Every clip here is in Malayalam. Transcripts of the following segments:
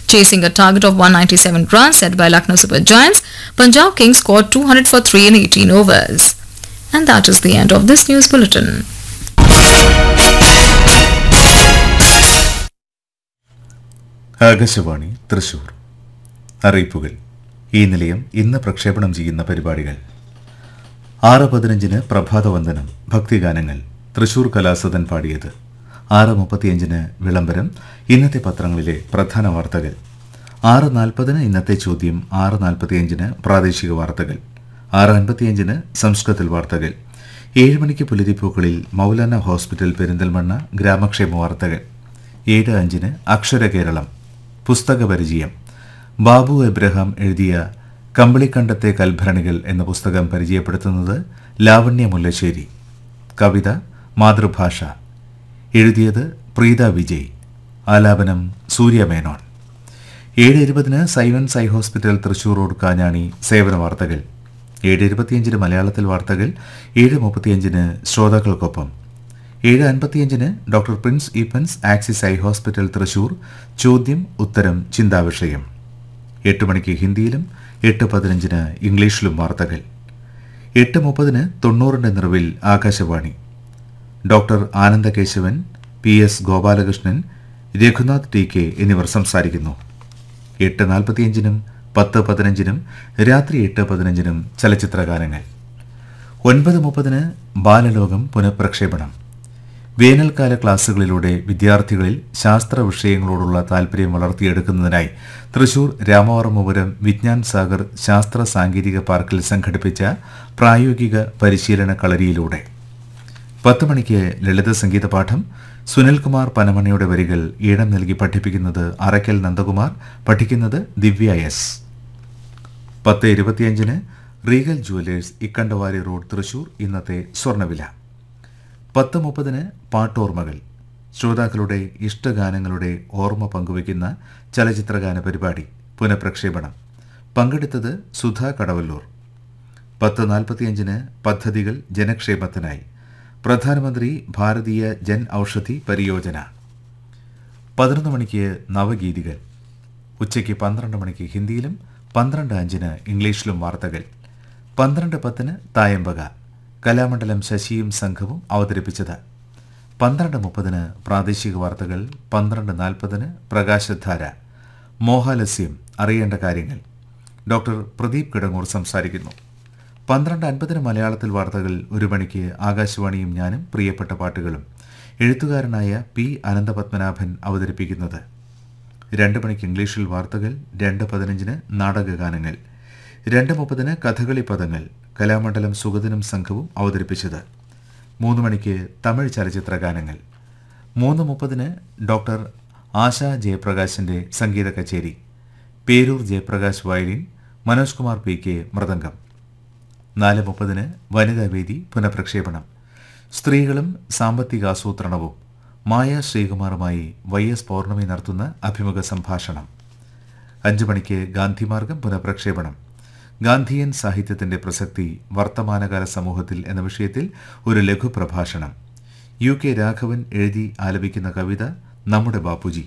Chasing a target of 197 runs set by Lucknow Super Giants, Punjab Kings scored 200 for 3 in 18 overs. And that is the end of this news bulletin. Akashvani Thrissur അറിയിപ്പുകൾ ഈ നിലയം ഇന്ന് പ്രക്ഷേപണം ചെയ്യുന്ന പരിപാടികൾ ആറ് പതിനഞ്ചിന് പ്രഭാതവന്ദനം ഭക്തിഗാനങ്ങൾ തൃശൂർ കലാസദൻ പാടിയത് ആറ് മുപ്പത്തിയഞ്ചിന് വിളംബരം ഇന്നത്തെ പത്രങ്ങളിലെ പ്രധാന വാർത്തകൾ ആറ് നാൽപ്പതിന് ഇന്നത്തെ ചോദ്യം ആറ് നാൽപ്പത്തിയഞ്ചിന് പ്രാദേശിക വാർത്തകൾ ആറ് അൻപത്തിയഞ്ചിന് സംസ്കൃതത്തിൽ വാർത്തകൾ ഏഴ് മണിക്ക് പുലരിപ്പൂക്കളിൽ മൗലാന ഹോസ്പിറ്റൽ പെരിന്തൽമണ്ണ ഗ്രാമക്ഷേമ വാർത്തകൾ ഏഴ് അഞ്ചിന് അക്ഷര കേരളം പുസ്തക പരിചയം ബാബു എബ്രഹാം എഴുതിയ കമ്പിളിക്കണ്ടത്തെ കൽഭരണികൾ എന്ന പുസ്തകം പരിചയപ്പെടുത്തുന്നത് ലാവണ്യ മുല്ലശ്ശേരി കവിത മാതൃഭാഷ എഴുതിയത് പ്രീത വിജയ് ആലാപനം സൂര്യ മേനോൻ ഏഴ് ഇരുപതിന് സൈവൻ സൈ ഹോസ്പിറ്റൽ തൃശൂർ റോഡ് കാഞ്ഞാണി സേവന വാർത്തകൾ ഏഴ് ഇരുപത്തിയഞ്ചിന് മലയാളത്തിൽ വാർത്തകൾ ഏഴ് മുപ്പത്തിയഞ്ചിന് ശ്രോതാക്കൾക്കൊപ്പം ഏഴ് അൻപത്തിയഞ്ചിന് doctor Prince Eapen's axis eye hospital Thrissur ചോദ്യം ഉത്തരം ചിന്താവിഷയം എട്ട് മണിക്ക് ഹിന്ദിയിലും എട്ട് പതിനഞ്ചിന് ഇംഗ്ലീഷിലും വാർത്തകൾ എട്ട് മുപ്പതിന് തൊണ്ണൂറിൻ്റെ നിറവിൽ Akashvani doctor Anandakeshavan P S Gopalakrishnan Raghunath T K എന്നിവർ സംസാരിക്കുന്നു എട്ട് നാൽപ്പത്തിയഞ്ചിനും പത്ത് പതിനഞ്ചിനും രാത്രി എട്ട് പതിനഞ്ചിനും ചലച്ചിത്രഗാനങ്ങൾ ഒൻപത് മുപ്പതിന് ബാലലോകം പുനഃപ്രക്ഷേപണം വേനൽക്കാല ക്ലാസുകളിലൂടെ വിദ്യാർത്ഥികളിൽ ശാസ്ത്ര വിഷയങ്ങളോടുള്ള താൽപ്പര്യം വളർത്തിയെടുക്കുന്നതിനായി തൃശൂർ രാമവർമ്മപുരം വിജ്ഞാൻ സാഗർ ശാസ്ത്ര സാങ്കേതിക പാർക്കിൽ സംഘടിപ്പിച്ച പ്രായോഗിക പരിശീലന കളരിയിലൂടെ പത്ത് മണിക്ക് ലളിത സംഗീത പാഠം സുനിൽകുമാർ പനമണിയുടെ വരികൾ ഈണം നൽകി പഠിപ്പിക്കുന്നത് അറയ്ക്കൽ നന്ദകുമാർ പഠിക്കുന്നത് ദിവ്യ എസ് പത്ത് ഇരുപത്തിയഞ്ചിന് regal jewellers Ikkandavari road Thrissur ഇന്നത്തെ സ്വർണ്ണവില പത്ത് മുപ്പതിന് പാട്ടോർമ്മകൾ ശ്രോതാക്കളുടെ ഇഷ്ടഗാനങ്ങളുടെ ഓർമ്മ പങ്കുവയ്ക്കുന്ന ചലച്ചിത്രഗാന പരിപാടി പുനഃപ്രക്ഷേപണം പങ്കെടുത്തത് സുധാ കടവല്ലൂർ പത്ത് നാൽപ്പത്തിയഞ്ചിന് പദ്ധതികൾ ജനക്ഷേമത്തിനായി പ്രധാനമന്ത്രി ഭാരതീയ ജൻ ഔഷധി പരിയോജന പതിനൊന്ന് മണിക്ക് നവഗീതികൾ ഉച്ചയ്ക്ക് പന്ത്രണ്ട് മണിക്ക് ഹിന്ദിയിലും പന്ത്രണ്ട് അഞ്ചിന് ഇംഗ്ലീഷിലും വാർത്തകൾ പന്ത്രണ്ട് പത്തിന് തായമ്പക കലാമണ്ഡലം ശശിയും സംഘവും അവതരിപ്പിച്ചത് പന്ത്രണ്ട് മുപ്പതിന് പ്രാദേശിക വാർത്തകൾ പന്ത്രണ്ട് നാൽപ്പതിന് പ്രകാശധാര മോഹാലസ്യം അറിയേണ്ട കാര്യങ്ങൾ ഡോക്ടർ പ്രദീപ് കിടങ്ങൂർ സംസാരിക്കുന്നു പന്ത്രണ്ട് അൻപതിന് മലയാളത്തിൽ വാർത്തകൾ ഒരു മണിക്ക് ആകാശവാണിയും ഞാനും പ്രിയപ്പെട്ട പാട്ടുകളും എഴുത്തുകാരനായ പി അനന്തപത്മനാഭൻ അവതരിപ്പിക്കുന്നത് രണ്ട് മണിക്ക് ഇംഗ്ലീഷിൽ വാർത്തകൾ രണ്ട് പതിനഞ്ചിന് നാടകഗാനങ്ങൾ രണ്ട് മുപ്പതിന് കഥകളി പദങ്ങൾ കലാമണ്ഡലം സുഗതനും സംഘവും അവതരിപ്പിച്ചത് മൂന്ന് മണിക്ക് തമിഴ് ചലച്ചിത്ര ഗാനങ്ങൾ മൂന്ന് മുപ്പതിന് ഡോക്ടർ ആശ ജയപ്രകാശിൻ്റെ സംഗീത കച്ചേരി Peroor Jayaprakash violin Manoj Kumar P K മൃദംഗം നാല് മുപ്പതിന് വനിതാവേദി പുനഃപ്രക്ഷേപണം സ്ത്രീകളും സാമ്പത്തികാസൂത്രണവും മായ ശ്രീകുമാറുമായി വൈ എസ് പൗർണമി നടത്തുന്ന അഭിമുഖ സംഭാഷണം അഞ്ചു മണിക്ക് ഗാന്ധിമാർഗം പുനഃപ്രക്ഷേപണം ഗാന്ധിയൻ സാഹിത്യത്തിന്റെ പ്രസക്തി വർത്തമാനകാല സമൂഹത്തിൽ എന്ന വിഷയത്തിൽ ഒരു ലഘുപ്രഭാഷണം യു കെ രാഘവൻ എഴുതി ആലപിക്കുന്ന കവിത നമ്മുടെ ബാപ്പുജി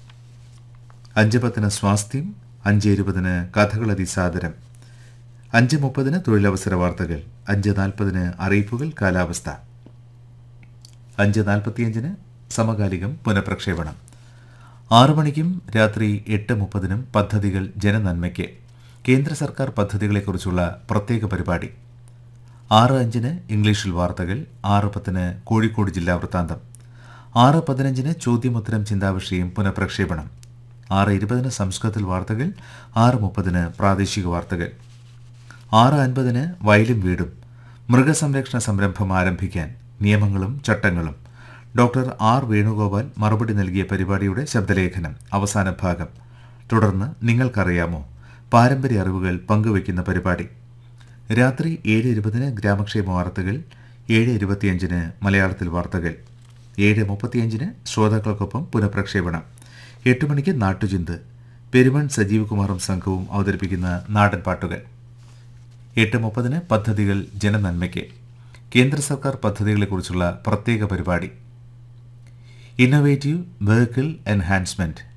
അഞ്ച് പത്തിന് സ്വാസ്ഥ്യം അഞ്ച് ഇരുപതിന് കഥകളതി സാദരം അഞ്ച് മുപ്പതിന് തൊഴിലവസര വാർത്തകൾ അഞ്ച് നാൽപ്പതിന് അറിയിപ്പുകൾ കാലാവസ്ഥ അഞ്ച് നാൽപ്പത്തിയഞ്ചിന് സമകാലികം പുനഃപ്രക്ഷേപണം ആറു മണിക്കും രാത്രി എട്ട് മുപ്പതിനും പദ്ധതികൾ ജനനന്മയ്ക്ക് കേന്ദ്ര സർക്കാർ പദ്ധതികളെക്കുറിച്ചുള്ള പ്രത്യേക പരിപാടി ആറ് അഞ്ചിന് ഇംഗ്ലീഷിൽ വാർത്തകൾ ആറ് പത്തിന് കോഴിക്കോട് ജില്ലാ വൃത്താന്തം ആറ് പതിനഞ്ചിന് ചോദ്യമുത്തരം ചിന്താവിഷയം പുനഃപ്രക്ഷേപണം ആറ് ഇരുപതിന് സംസ്കൃതത്തിൽ വാർത്തകൾ ആറ് മുപ്പതിന് പ്രാദേശിക വാർത്തകൾ ആറ് അൻപതിന് വയലും വീടും മൃഗസംരക്ഷണ സംരംഭം ആരംഭിക്കാൻ നിയമങ്ങളും ചട്ടങ്ങളും ഡോക്ടർ ആർ വേണുഗോപാൽ മറുപടി നൽകിയ പരിപാടിയുടെ ശബ്ദലേഖനം അവസാന ഭാഗം തുടർന്ന് നിങ്ങൾക്കറിയാമോ പാരമ്പര്യ അറിവുകൾ പങ്കുവയ്ക്കുന്ന പരിപാടി രാത്രി ഏഴ് ഇരുപതിന് ഗ്രാമക്ഷേമ വാർത്തകൾ ഏഴ് ഇരുപത്തിയഞ്ചിന് മലയാളത്തിൽ വാർത്തകൾ ഏഴ് മുപ്പത്തിയഞ്ചിന് ശ്രോതാക്കൾക്കൊപ്പം പുനഃപ്രക്ഷേപണം എട്ട് മണിക്ക് നാട്ടുചിന്ത് പെരുമൺ സജീവ് കുമാറും സംഘവും അവതരിപ്പിക്കുന്ന നാടൻ പാട്ടുകൾ എട്ട് മുപ്പതിന് പദ്ധതികൾ ജനനന്മയ്ക്ക് കേന്ദ്ര സർക്കാർ പദ്ധതികളെക്കുറിച്ചുള്ള പ്രത്യേക പരിപാടി ഇന്നൊവേറ്റീവ് വെഹിക്കിൾ എൻഹാൻസ്മെന്റ്